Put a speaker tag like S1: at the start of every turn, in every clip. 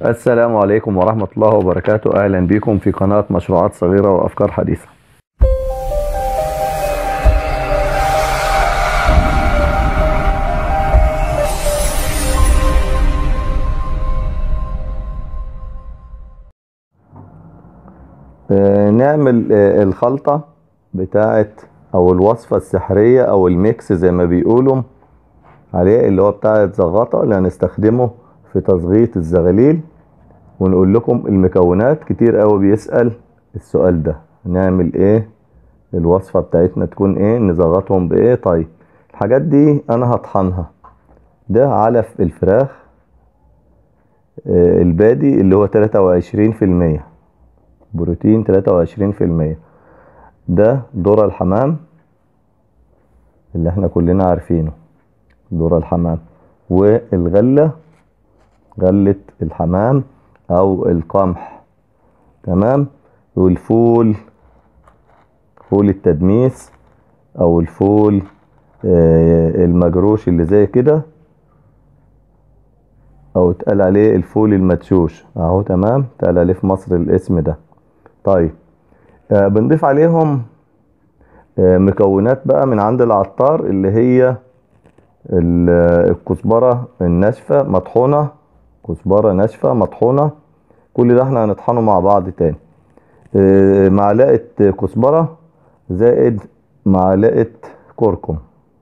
S1: السلام عليكم ورحمة الله وبركاته أهلا بكم في قناة مشروعات صغيرة وأفكار حديثة آه، نعمل آه، الخلطة بتاعت أو الوصفة السحرية أو الميكس زي ما بيقولوا عليه اللي هو بتاعت زغطة اللي هنستخدمه في تصغيط الزغاليل ونقول لكم المكونات كتير قوي بيسأل السؤال ده نعمل ايه الوصفة بتاعتنا تكون ايه نزغطهم بايه طيب الحاجات دي انا هطحنها ده علف الفراخ آه، البادي اللي هو 23% بروتين 23% ده ذرة الحمام اللي احنا كلنا عارفينه ذرة الحمام والغلة غلة الحمام او القمح تمام والفول فول التدميس او الفول آه، المجروش اللي زي كده او اتقال عليه الفول المدشوش اهو تمام اتقال عليه في مصر الاسم ده طيب آه بنضيف عليهم آه مكونات بقى من عند العطار اللي هي ال- الكزبرة الناشفة مطحونة كزبرة ناشفة مطحونة كل ده احنا هنطحنه مع بعض تاني آه، معلقة كزبرة زائد معلقة كركم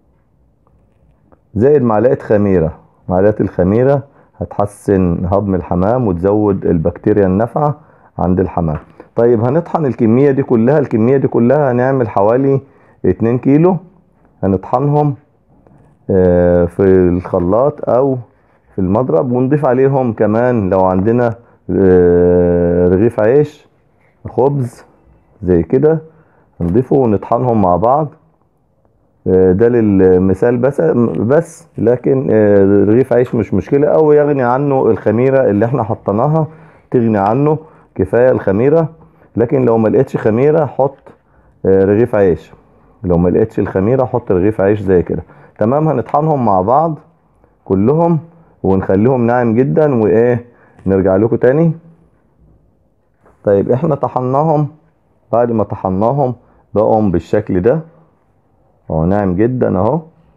S1: زائد معلقة خميرة معلقة الخميرة هتحسن هضم الحمام وتزود البكتيريا النافعة عند الحمام طيب هنطحن الكمية دي كلها الكمية دي كلها هنعمل حوالي 2 كيلو هنطحنهم آه، في الخلاط او في المضرب ونضيف عليهم كمان لو عندنا آه، رغيف عيش خبز زي كده نضيفه ونطحنهم مع بعض آه، ده للمثال بس بس لكن آه، رغيف عيش مش مشكلة او يغني عنه الخميرة اللي احنا حطيناها تغني عنه كفاية الخميرة لكن لو ما لقيتش خميرة حط آه، رغيف عيش لو ما لقيتش الخميرة حط رغيف عيش زي كده تمام هنطحنهم مع بعض كلهم ونخليهم ناعم جدا وايه نرجع لكم تاني طيب احنا طحناهم بعد ما طحناهم بقوا بالشكل ده اهو ناعم جدا اهو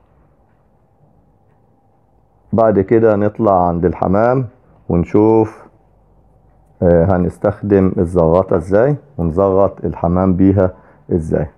S1: بعد كده نطلع عند الحمام ونشوف آه، هنستخدم الزغطة ازاي ونزغط الحمام بيها ازاي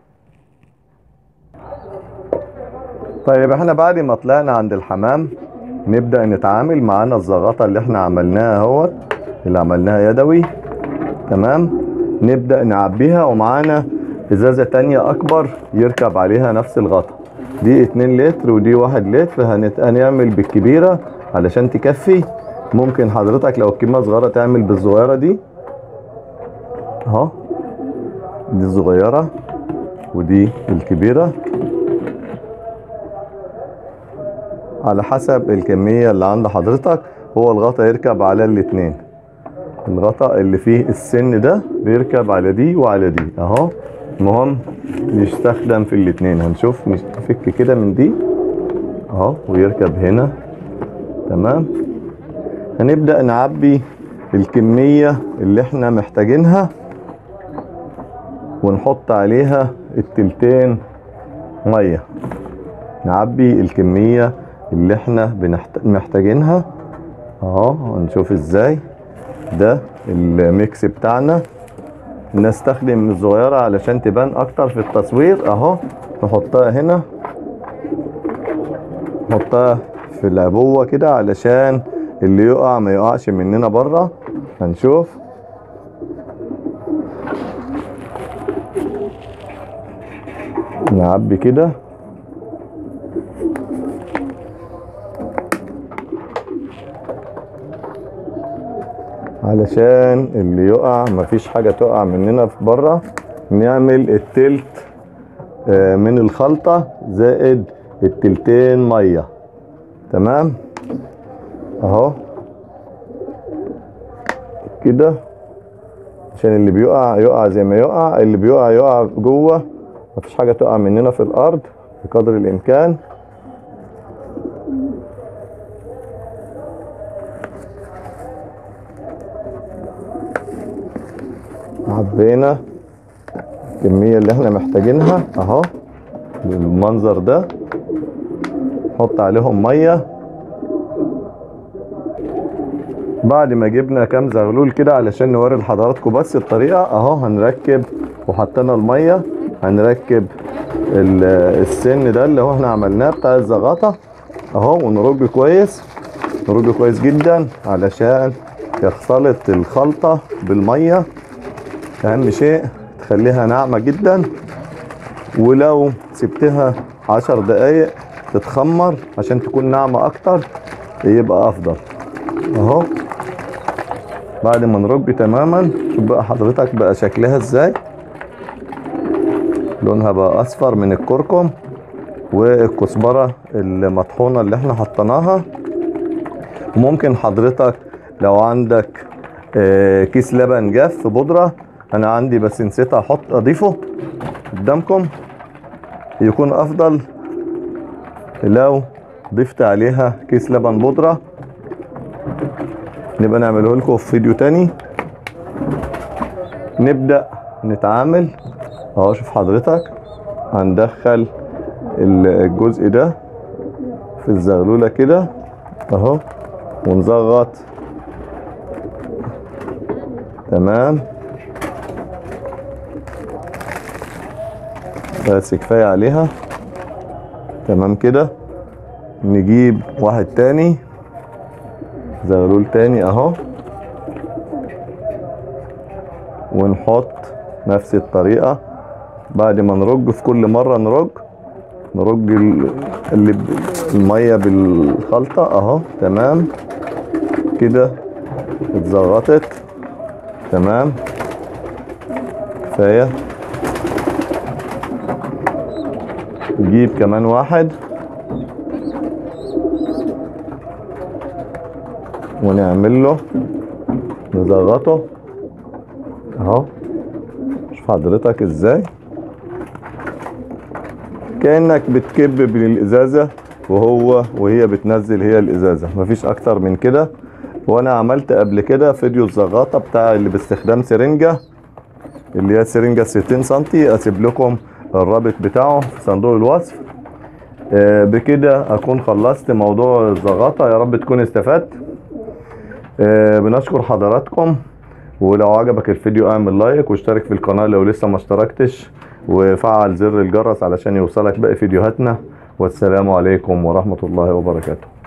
S1: طيب احنا بعد ما طلعنا عند الحمام نبدأ نتعامل معانا الزغطة اللي احنا عملناها اهوت اللي عملناها يدوي تمام نبدأ نعبيها ومعانا ازازة تانية اكبر يركب عليها نفس الغطا دي اتنين لتر ودي واحد لتر هنت- هنعمل بالكبيرة علشان تكفي ممكن حضرتك لو الكمية صغيرة تعمل بالصغيرة دي اهو دي الصغيرة ودي الكبيرة على حسب الكمية اللي عند حضرتك هو الغطا يركب على الاتنين الغطا اللي فيه السن ده بيركب على دي وعلى دي اهو المهم يستخدم في الاتنين هنشوف نفك كده من دي اهو ويركب هنا تمام هنبدأ نعبي الكمية اللي احنا محتاجينها ونحط عليها التلتين مية نعبي الكمية اللي احنا بنحت... محتاجينها اهو هنشوف ازاي ده الميكس بتاعنا نستخدم الصغيرة علشان تبان اكتر في التصوير اهو نحطها هنا نحطها في العبوة كده علشان اللي يقع ما يقعش مننا بره هنشوف نعبي كده علشان اللي يقع مفيش حاجة تقع مننا في بره نعمل التلت آه، من الخلطة زائد التلتين مية تمام اهو كده عشان اللي بيقع يقع زي ما يقع اللي بيقع يقع جوه مفيش حاجة تقع مننا في الارض بقدر الامكان عبينا الكمية اللي احنا محتاجينها اهو بالمنظر ده نحط عليهم مية بعد ما جبنا كام زغلول كده علشان نوري لحضراتكم بس الطريقة اهو هنركب وحطينا المية هنركب ال- السن ده اللي هو احنا عملناه بتاع الزغاطة اهو ونرج كويس نرج كويس جدا علشان يختلط الخلطة بالمية اهم شيء تخليها ناعمة جدا ولو سبتها عشر دقايق تتخمر عشان تكون ناعمة اكتر يبقى افضل اهو بعد ما نرج تماما شوف بقى حضرتك بقى شكلها ازاي لونها بقى اصفر من الكركم والكزبرة المطحونة اللي احنا حطيناها وممكن حضرتك لو عندك آه، كيس لبن جاف بودرة انا عندي بس نسيت احط اضيفه قدامكم يكون افضل لو ضفت عليها كيس لبن بودرة نبقى نعمله لكم في فيديو تاني نبدأ نتعامل اهو شوف حضرتك هندخل الجزء ده في الزغلولة كده اهو ونزغط تمام بس كفاية عليها تمام كده نجيب واحد تاني زغلول تاني اهو ونحط نفس الطريقة بعد ما نرج في كل مرة نرج نرج ال- اللي ب- المية بالخلطة اهو تمام كده اتزغطت تمام كفاية نجيب كمان واحد ونعمل له نزغطه اهو شوف حضرتك ازاي كأنك بتكب بالازازة وهو وهي بتنزل هي الازازة مفيش اكتر من كده وانا عملت قبل كده فيديو الزغاطة بتاع اللي باستخدام سرنجة اللي هي سرنجة 60 سنتي اسيب لكم الرابط بتاعه في صندوق الوصف آه، بكده اكون خلصت موضوع الزغاطة يا رب تكون استفدت آه، بنشكر حضراتكم ولو عجبك الفيديو اعمل لايك واشترك في القناة لو لسه ما اشتركتش وفعل زر الجرس علشان يوصلك باقي فيديوهاتنا والسلام عليكم ورحمة الله وبركاته